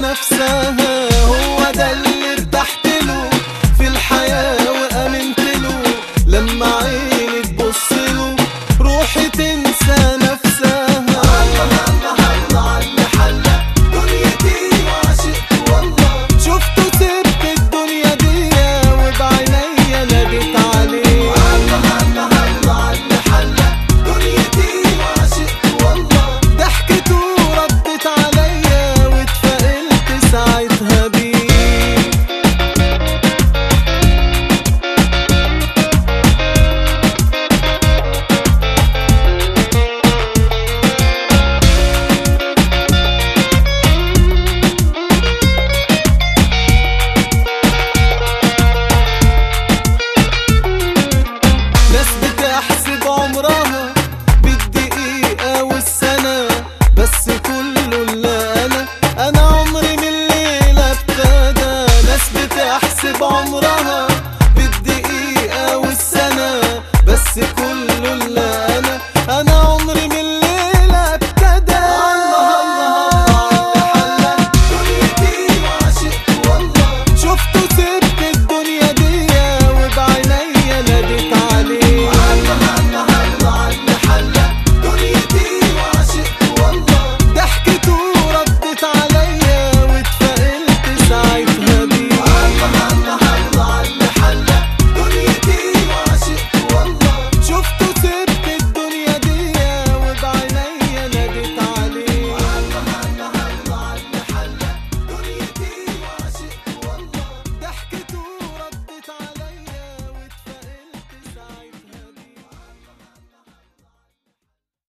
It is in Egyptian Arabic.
نفسها هو ده اللي ارتحت له في الحياة وأمنت له لما عيني تبص له روحي تنسى نفسها شفته سبت الدنيا دي وبعينيا ناديت عليه ضحكته ردت عليا واتفائلت ساعتها بيه ناس بتحسب عمرها بالدقيقة والسنة بس كله اللي أنا أنا عمري من الليلة ابتدى ناس بتحسب عمرها